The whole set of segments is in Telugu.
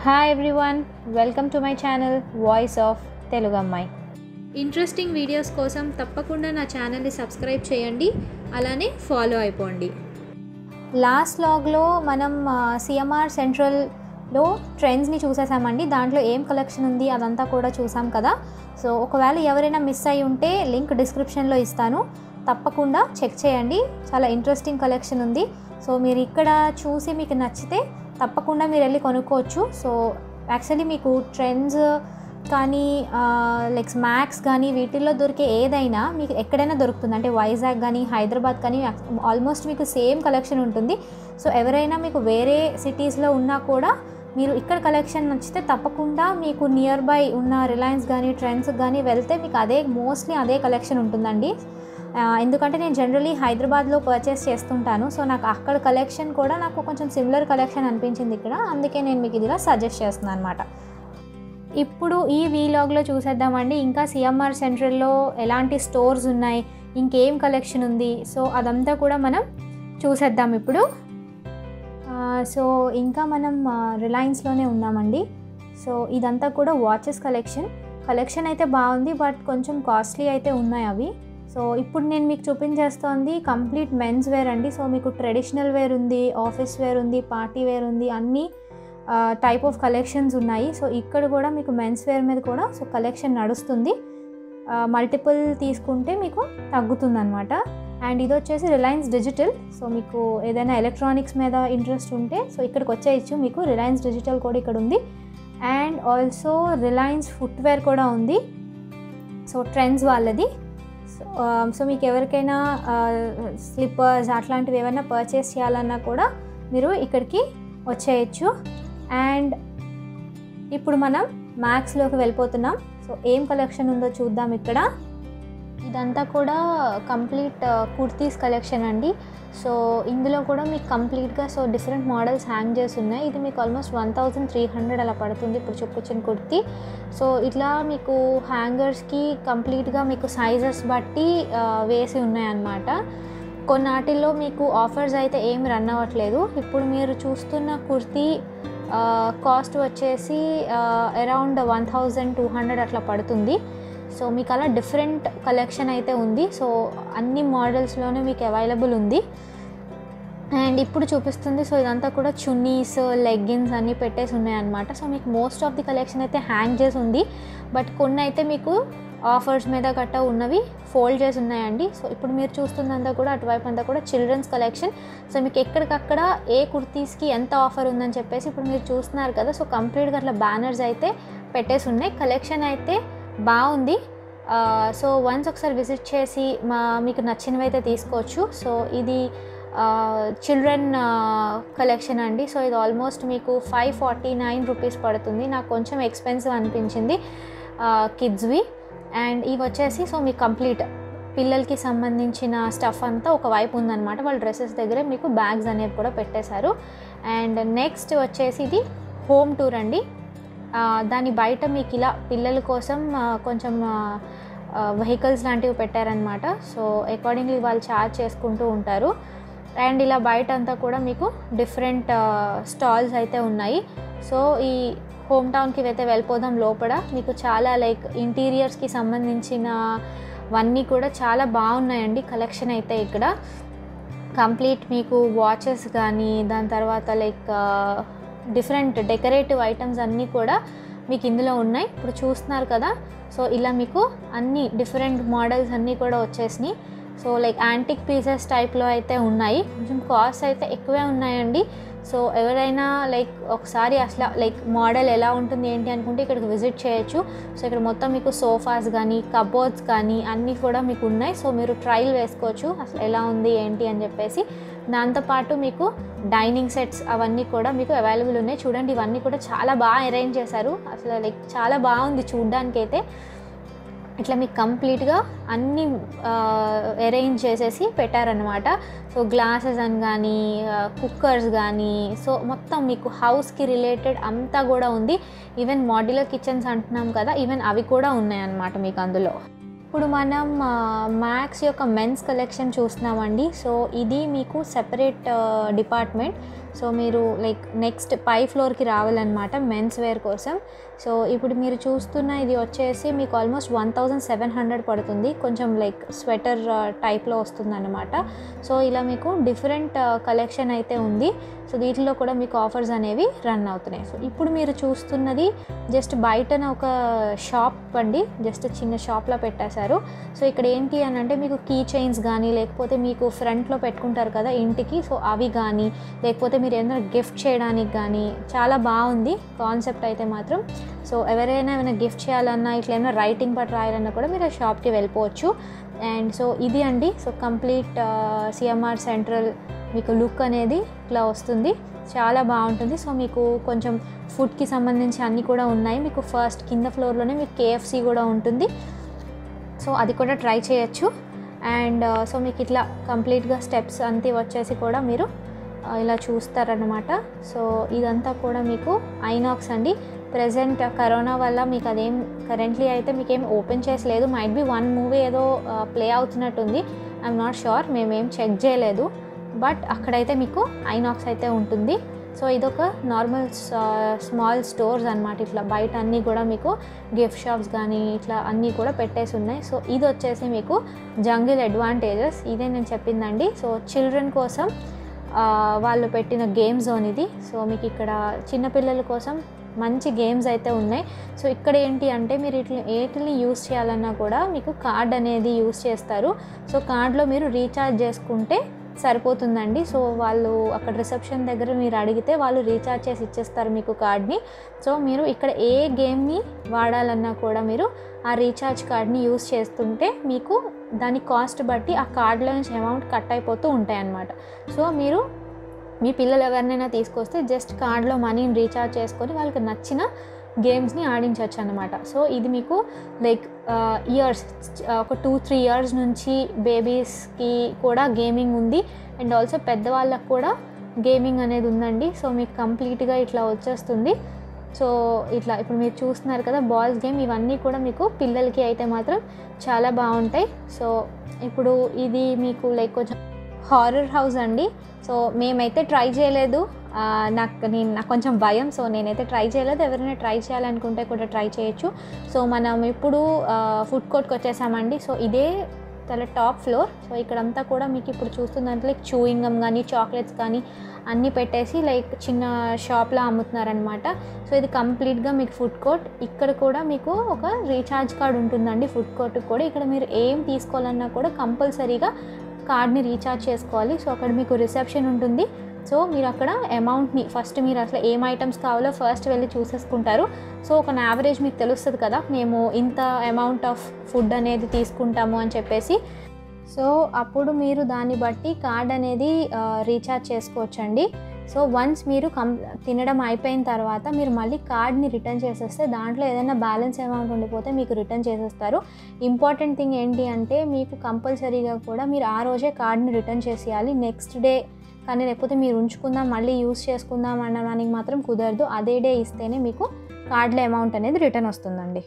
hi everyone welcome to my channel voice of Telugu అమ్మాయి ఇంట్రెస్టింగ్ వీడియోస్ కోసం తప్పకుండా నా ఛానల్ని సబ్స్క్రైబ్ చేయండి అలానే ఫాలో అయిపోండి లాస్ట్ లాగ్లో మనం సిఎంఆర్ సెంట్రల్లో ట్రెండ్స్ని చూసేసామండి దాంట్లో ఏం కలెక్షన్ ఉంది అదంతా కూడా చూసాం కదా సో ఒకవేళ ఎవరైనా మిస్ అయి ఉంటే లింక్ డిస్క్రిప్షన్లో ఇస్తాను తప్పకుండా చెక్ చేయండి చాలా ఇంట్రెస్టింగ్ కలెక్షన్ ఉంది సో మీరు ఇక్కడ చూసి మీకు నచ్చితే తప్పకుండా మీరు వెళ్ళి కొనుక్కోవచ్చు సో యాక్చువల్లీ మీకు ట్రెండ్స్ కానీ లైక్ స్మాక్స్ కానీ వీటిల్లో దొరికే ఏదైనా మీకు ఎక్కడైనా దొరుకుతుంది అంటే వైజాగ్ కానీ హైదరాబాద్ కానీ ఆల్మోస్ట్ మీకు సేమ్ కలెక్షన్ ఉంటుంది సో ఎవరైనా మీకు వేరే సిటీస్లో ఉన్నా కూడా మీరు ఇక్కడ కలెక్షన్ నచ్చితే తప్పకుండా మీకు నియర్ బై ఉన్న రిలయన్స్ కానీ ట్రెండ్స్ కానీ వెళ్తే మీకు అదే మోస్ట్లీ అదే కలెక్షన్ ఉంటుందండి ఆ, ఎందుకంటే నేను జనరలీ హైదరాబాద్లో పర్చేస్ చేస్తుంటాను సో నాకు అక్కడ కలెక్షన్ కూడా నాకు కొంచెం సిమిలర్ కలెక్షన్ అనిపించింది ఇక్కడ అందుకే నేను మీకు ఇదిలా సజెస్ట్ చేస్తున్నాను అనమాట ఇప్పుడు ఈ వీలాగ్లో చూసేద్దామండి ఇంకా సిఎంఆర్ సెంట్రల్లో ఎలాంటి స్టోర్స్ ఉన్నాయి ఇంకేం కలెక్షన్ ఉంది సో అదంతా కూడా మనం చూసేద్దాం ఇప్పుడు ఆ, సో ఇంకా మనం ఆ, రిలయన్స్లోనే ఉన్నామండి సో ఇదంతా కూడా వాచెస్ కలెక్షన్ కలెక్షన్ అయితే బాగుంది బట్ కొంచెం కాస్ట్లీ అయితే ఉన్నాయి అవి సో ఇప్పుడు నేను మీకు చూపించేస్తోంది కంప్లీట్ మెన్స్ వేర్ అండి సో మీకు ట్రెడిషనల్ వేర్ ఉంది ఆఫీస్ వేర్ ఉంది పార్టీ వేర్ ఉంది అన్నీ టైప్ ఆఫ్ కలెక్షన్స్ ఉన్నాయి సో ఇక్కడ కూడా మీకు మెన్స్ వేర్ మీద కూడా సో కలెక్షన్ నడుస్తుంది మల్టిపుల్ తీసుకుంటే మీకు తగ్గుతుంది అనమాట అండ్ ఇది వచ్చేసి రిలయన్స్ డిజిటల్ సో మీకు ఏదైనా ఎలక్ట్రానిక్స్ మీద ఇంట్రెస్ట్ ఉంటే సో ఇక్కడికి వచ్చేయచ్చు మీకు రిలయన్స్ డిజిటల్ కూడా ఇక్కడ ఉంది అండ్ ఆల్సో రిలయన్స్ ఫుట్వేర్ కూడా ఉంది సో ట్రెండ్స్ వాళ్ళది సో సో మీకు ఎవరికైనా స్లిప్పర్స్ అట్లాంటివి ఏమైనా పర్చేస్ చేయాలన్నా కూడా మీరు ఇక్కడికి వచ్చేయచ్చు అండ్ ఇప్పుడు మనం మ్యాక్స్లోకి వెళ్ళిపోతున్నాం సో ఏం కలెక్షన్ ఉందో చూద్దాం ఇక్కడ ఇదంతా కూడా కంప్లీట్ కుర్తీస్ కలెక్షన్ అండి సో ఇందులో కూడా మీకు కంప్లీట్గా సో డిఫరెంట్ మోడల్స్ హ్యాంగ్ చేసి ఉన్నాయి ఇది మీకు almost one thousand three hundred అలా పడుతుంది ఇప్పుడు చూపించిన కుర్తీ సో ఇట్లా మీకు హ్యాంగర్స్కి కంప్లీట్గా మీకు సైజెస్ బట్టి ఆ, వేసి ఉన్నాయన్నమాట కొన్నాటిల్లో మీకు ఆఫర్స్ అయితే ఏం రన్ అవ్వట్లేదు ఇప్పుడు మీరు చూస్తున్న కుర్తీ కాస్ట్ వచ్చేసి around one thousand two hundred అట్లా పడుతుంది సో మీకు అలా డిఫరెంట్ కలెక్షన్ అయితే ఉంది సో అన్ని మోడల్స్లోనే మీకు అవైలబుల్ ఉంది అండ్ ఇప్పుడు చూపిస్తుంది సో ఇదంతా కూడా చున్నీస్ లెగ్గిన్స్ అన్నీ పెట్టేసి ఉన్నాయన్నమాట సో మీకు మోస్ట్ ఆఫ్ ది కలెక్షన్ అయితే హ్యాంగ్ చేసి ఉంది బట్ కొన్ని అయితే మీకు ఆఫర్స్ మీద గట్టా ఉన్నవి ఫోల్డ్ చేసి ఉన్నాయండి సో ఇప్పుడు మీరు చూస్తుందంతా కూడా అటువైపు అంతా కూడా చిల్డ్రన్స్ కలెక్షన్ సో మీకు ఎక్కడికక్కడ ఏ కుర్తీస్కి ఎంత ఆఫర్ ఉందని చెప్పేసి ఇప్పుడు మీరు చూస్తున్నారు కదా సో కంప్లీట్గా అట్లా బ్యానర్స్ అయితే పెట్టేసి ఉన్నాయి కలెక్షన్ అయితే బాగుంది ఆ, సో వన్స్ ఒకసారి విజిట్ చేసి మా మీకు నచ్చినవి అయితే తీసుకోవచ్చు సో ఇది చిల్డ్రన్ కలెక్షన్ అండి సో ఇది ఆల్మోస్ట్ మీకు ఫైవ్ ఫార్టీ నైన్ రూపీస్ పడుతుంది నాకు కొంచెం ఎక్స్పెన్సివ్ అనిపించింది కిడ్స్వి అండ్ ఇవి వచ్చేసి సో మీకు కంప్లీట్ పిల్లలకి సంబంధించిన స్టఫ్ అంతా ఒక వైపు ఉందన్నమాట వాళ్ళ డ్రెస్సెస్ దగ్గరే మీకు బ్యాగ్స్ అనేవి కూడా పెట్టేశారు అండ్ నెక్స్ట్ వచ్చేసి ఇది హోమ్ టూర్ అండి ఆ, దాని బయట మీకు ఇలా పిల్లల కోసం ఆ, కొంచెం వెహికల్స్ లాంటివి పెట్టారనమాట సో అకార్డింగ్లీ వాళ్ళు ఛార్జ్ చేసుకుంటూ ఉంటారు అండ్ ఇలా బయట అంతా కూడా మీకు డిఫరెంట్ స్టాల్స్ అయితే ఉన్నాయి సో ఈ హోమ్ టౌన్కి అయితే వెళ్ళిపోదాం లోపల మీకు చాలా లైక్ ఇంటీరియర్స్కి సంబంధించినవన్నీ కూడా చాలా బాగున్నాయండి కలెక్షన్ అయితే ఇక్కడ కంప్లీట్ మీకు వాచెస్ కానీ దాని తర్వాత లైక్ డిఫరెంట్ డెకరేటివ్ ఐటమ్స్ అన్నీ కూడా మీకు ఇందులో ఉన్నాయి ఇప్పుడు చూస్తున్నారు కదా సో ఇలా మీకు అన్ని డిఫరెంట్ మోడల్స్ అన్నీ కూడా వచ్చేసినాయి సో లైక్ యాంటిక్ పీసెస్ టైప్లో అయితే ఉన్నాయి కొంచెం కాస్ట్ అయితే ఎక్కువే ఉన్నాయండి సో ఎవరైనా లైక్ ఒకసారి అసలు లైక్ మోడల్ ఎలా ఉంటుంది ఏంటి అనుకుంటే ఇక్కడికి విజిట్ చేయొచ్చు సో ఇక్కడ మొత్తం మీకు సోఫాస్ కానీ కబోర్డ్స్ కానీ అన్నీ కూడా మీకు ఉన్నాయి సో మీరు ట్రయల్ వేసుకోవచ్చు అసలు ఎలా ఉంది ఏంటి అని చెప్పేసి దాంతోపాటు మీకు డైనింగ్ సెట్స్ అవన్నీ కూడా మీకు అవైలబుల్ ఉన్నాయి చూడండి ఇవన్నీ కూడా చాలా బాగా అరేంజ్ చేశారు అసలు లైక్ చాలా బాగుంది చూడ్డానికి అయితే ఇట్లా మీకు కంప్లీట్గా అన్ని అరేంజ్ చేసేసి పెట్టారనమాట సో గ్లాసెస్ అని కానీ కుక్కర్స్ కానీ సో మొత్తం మీకు హౌస్కి రిలేటెడ్ అంతా కూడా ఉంది ఈవెన్ మాడ్యులర్ కిచెన్స్ అంటున్నాం కదా ఈవెన్ అవి కూడా ఉన్నాయన్నమాట మీకు అందులో ఇప్పుడు మనం మ్యాక్స్ యొక్క మెన్స్ కలెక్షన్ చూస్తున్నామండి సో ఇది మీకు సెపరేట్ డిపార్ట్మెంట్ సో మీరు లైక్ నెక్స్ట్ పై ఫ్లోర్కి రావాలన్నమాట మెన్స్ వేర్ కోసం సో ఇప్పుడు మీరు చూస్తున్న ఇది వచ్చేసి మీకు almost one thousand seven hundred పడుతుంది కొంచెం లైక్ స్వెటర్ టైప్లో వస్తుంది అనమాట సో ఇలా మీకు డిఫరెంట్ కలెక్షన్ అయితే ఉంది సో వీటిలో కూడా మీకు ఆఫర్స్ అనేవి రన్ అవుతున్నాయి సో ఇప్పుడు మీరు చూస్తున్నది జస్ట్ బయటన ఒక షాప్ అండి జస్ట్ చిన్న షాప్లో పెట్టేశారు సో ఇక్కడ ఏంటి అని అంటే మీకు కీ చైన్స్ కానీ లేకపోతే మీకు ఫ్రంట్లో పెట్టుకుంటారు కదా ఇంటికి సో అవి కానీ లేకపోతే మీరు ఏదైనా గిఫ్ట్ చేయడానికి కానీ చాలా బాగుంది కాన్సెప్ట్ అయితే మాత్రం సో ఎవరైనా ఏమైనా గిఫ్ట్ చేయాలన్నా ఇట్లా ఏమైనా రైటింగ్ పట్టు రాయాలన్నా కూడా మీరు ఆ షాప్కి వెళ్ళిపోవచ్చు అండ్ సో ఇది అండి సో కంప్లీట్ సిఎంఆర్ సెంట్రల్ మీకు లుక్ అనేది ఇట్లా వస్తుంది చాలా బాగుంటుంది సో మీకు కొంచెం ఫుడ్కి సంబంధించి అన్నీ కూడా ఉన్నాయి మీకు ఫస్ట్ కింద ఫ్లోర్లోనే మీకు కేఎఫ్సి కూడా ఉంటుంది సో అది కూడా ట్రై చేయొచ్చు అండ్ సో మీకు ఇట్లా కంప్లీట్గా స్టెప్స్ అంతే వచ్చేసి కూడా మీరు ఆ, ఇలా చూస్తారనమాట సో ఇదంతా కూడా మీకు ఐనాక్స్ అండి ప్రజెంట్ కరోనా వల్ల మీకు అదేం కరెంట్లీ అయితే మీకు ఏం ఓపెన్ చేసలేదు మైట్ బి వన్ మూవీ ఏదో ప్లే అవుతున్నట్టుంది ఐఎమ్ నాట్ షూర్ మేమేం చెక్ చేయలేదు బట్ అక్కడైతే మీకు ఐనాక్స్ అయితే ఉంటుంది సో ఇదొక నార్మల్ స్మాల్ స్టోర్స్ అనమాట ఇట్లా బయట అన్నీ కూడా మీకు గిఫ్ట్ షాప్స్ కానీ ఇట్లా అన్నీ కూడా పెట్టేసి ఉన్నాయి సో ఇది వచ్చేసి మీకు జంగిల్ అడ్వాంటేజెస్ ఇదే నేను చెప్పిందండి సో చిల్డ్రన్ కోసం ఆ, వాళ్ళు పెట్టిన గేమ్ జోన్ ఇది సో మీకు ఇక్కడ చిన్నపిల్లల కోసం మంచి గేమ్స్ అయితే ఉన్నాయి సో ఇక్కడ ఏంటి అంటే మీరు ఇట్లా ఏటిని యూస్ చేయాలన్నా కూడా మీకు కార్డ్ అనేది యూస్ చేస్తారు సో కార్డ్లో మీరు రీఛార్జ్ చేసుకుంటే సరిపోతుందండి సో వాళ్ళు అక్కడ రిసెప్షన్ దగ్గర మీరు అడిగితే వాళ్ళు రీఛార్జ్ చేసి ఇచ్చేస్తారు మీకు కార్డ్ని సో మీరు ఇక్కడ ఏ గేమ్ని వాడాలన్నా కూడా మీరు ఆ రీఛార్జ్ కార్డ్ని యూస్ చేస్తుంటే మీకు దాని కాస్ట్ బట్టి ఆ కార్డులో నుంచి అమౌంట్ కట్ అయిపోతూ ఉంటాయి అన్నమాట సో మీరు మీ పిల్లలు ఎవరినైనా తీసుకొస్తే జస్ట్ కార్డ్లో మనీని రీఛార్జ్ చేసుకొని వాళ్ళకి నచ్చిన గేమ్స్ని ఆడించవచ్చు అనమాట సో ఇది మీకు లైక్ ఇయర్స్ ఒక టూ త్రీ ఇయర్స్ నుంచి బేబీస్కి కూడా గేమింగ్ ఉంది అండ్ ఆల్సో పెద్దవాళ్ళకు కూడా గేమింగ్ అనేది ఉందండి సో మీకు కంప్లీట్గా ఇట్లా వచ్చేస్తుంది సో ఇట్లా ఇప్పుడు మీరు చూస్తున్నారు కదా బాల్స్ గేమ్ ఇవన్నీ కూడా మీకు పిల్లలకి అయితే మాత్రం చాలా బాగుంటాయి సో ఇప్పుడు ఇది మీకు లైక్ కొంచెం హారర్ హౌస్ అండి సో మేమైతే ట్రై చేయలేదు ఆ, నాకు నేను నాకు కొంచెం భయం సో నేనైతే ట్రై చేయలేదు ఎవరైనా ట్రై చేయాలనుకుంటే కూడా ట్రై చేయొచ్చు సో మనం ఇప్పుడు ఫుడ్ కోర్ట్కి వచ్చేసామండి సో ఇదే చాలా టాప్ ఫ్లోర్ సో ఇక్కడంతా కూడా మీకు ఇప్పుడు చూస్తున్నట్లు లైక్ చూయింగ్ గమ్ కానీ చాక్లెట్స్ కానీ అన్నీ పెట్టేసి లైక్ చిన్న షాప్లో అమ్ముతున్నారనమాట సో ఇది కంప్లీట్గా మీకు ఫుడ్ కోర్ట్ ఇక్కడ కూడా మీకు ఒక రీఛార్జ్ కార్డ్ ఉంటుందండి ఫుడ్ కోర్ట్కి కూడా ఇక్కడ మీరు ఏం తీసుకోవాలన్నా కూడా కంపల్సరీగా కార్డ్ని రీఛార్జ్ చేసుకోవాలి సో అక్కడ మీకు రిసెప్షన్ ఉంటుంది సో మీరు అక్కడ అమౌంట్ని ఫస్ట్ మీరు అసలు ఏం ఐటమ్స్ కావాలో ఫస్ట్ వెళ్ళి చూసేసుకుంటారు సో ఒక యావరేజ్ మీకు తెలుస్తుంది కదా మేము ఇంత అమౌంట్ ఆఫ్ ఫుడ్ అనేది తీసుకుంటాము అని చెప్పేసి సో అప్పుడు మీరు దాన్ని బట్టి కార్డ్ అనేది రీఛార్జ్ చేసుకోవచ్చండి సో వన్స్ మీరు కం తినడం అయిపోయిన తర్వాత మీరు మళ్ళీ కార్డ్ని రిటర్న్ చేసేస్తే దాంట్లో ఏదైనా బ్యాలెన్స్ అమౌంట్ ఉండిపోతే మీకు రిటర్న్ చేసేస్తారు ఇంపార్టెంట్ థింగ్ ఏంటి అంటే మీకు కంపల్సరీగా కూడా మీరు ఆ రోజే కార్డ్ని రిటర్న్ చేసేయాలి నెక్స్ట్ డే కానీ లేకపోతే మీరు ఉంచుకుందాం మళ్ళీ యూస్ చేసుకుందాం అనడానికి మాత్రం కుదరదు అదే డే ఇస్తేనే మీకు కార్డులో అమౌంట్ అనేది రిటర్న్ వస్తుందండి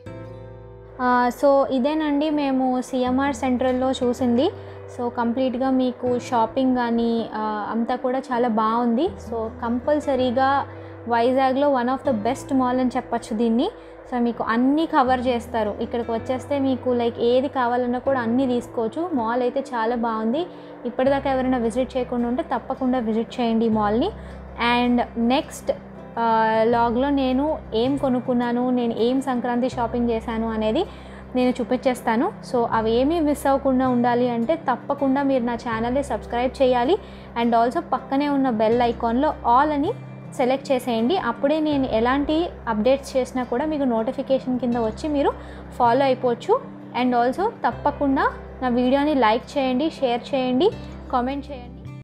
ఆ, సో ఇదేనండి మేము సిఎంఆర్ సెంట్రల్లో చూసింది సో కంప్లీట్గా మీకు షాపింగ్ కానీ ఆ, అంతా కూడా చాలా బాగుంది సో కంపల్సరీగా వైజాగ్లో one of the best mall అని చెప్పొచ్చు దీన్ని సో మీకు అన్నీ కవర్ చేస్తారు ఇక్కడికి వచ్చేస్తే మీకు లైక్ ఏది కావాలన్నా కూడా అన్నీ తీసుకోవచ్చు మాల్ అయితే చాలా బాగుంది ఇప్పటిదాకా ఎవరైనా విజిట్ చేయకుండా ఉంటే తప్పకుండా విజిట్ చేయండి ఈ మాల్ని అండ్ నెక్స్ట్ లాగ్లో నేను ఏం కొనుక్కున్నాను నేను ఏం సంక్రాంతి షాపింగ్ చేశాను అనేది నేను చూపించేస్తాను సో అవి ఏమీ మిస్ అవ్వకుండా ఉండాలి అంటే తప్పకుండా మీరు నా ఛానల్ని సబ్స్క్రైబ్ చేయాలి అండ్ ఆల్సో పక్కనే ఉన్న బెల్ ఐకాన్లో ఆల్ అని సెలెక్ట్ చేసేయండి అప్పుడే నేను ఎలాంటి అప్డేట్స్ చేసినా కూడా మీకు నోటిఫికేషన్ కింద వచ్చి మీరు ఫాలో అయిపోవచ్చు అండ్ ఆల్సో తప్పకుండా నా వీడియోని లైక్ చేయండి షేర్ చేయండి కామెంట్ చేయండి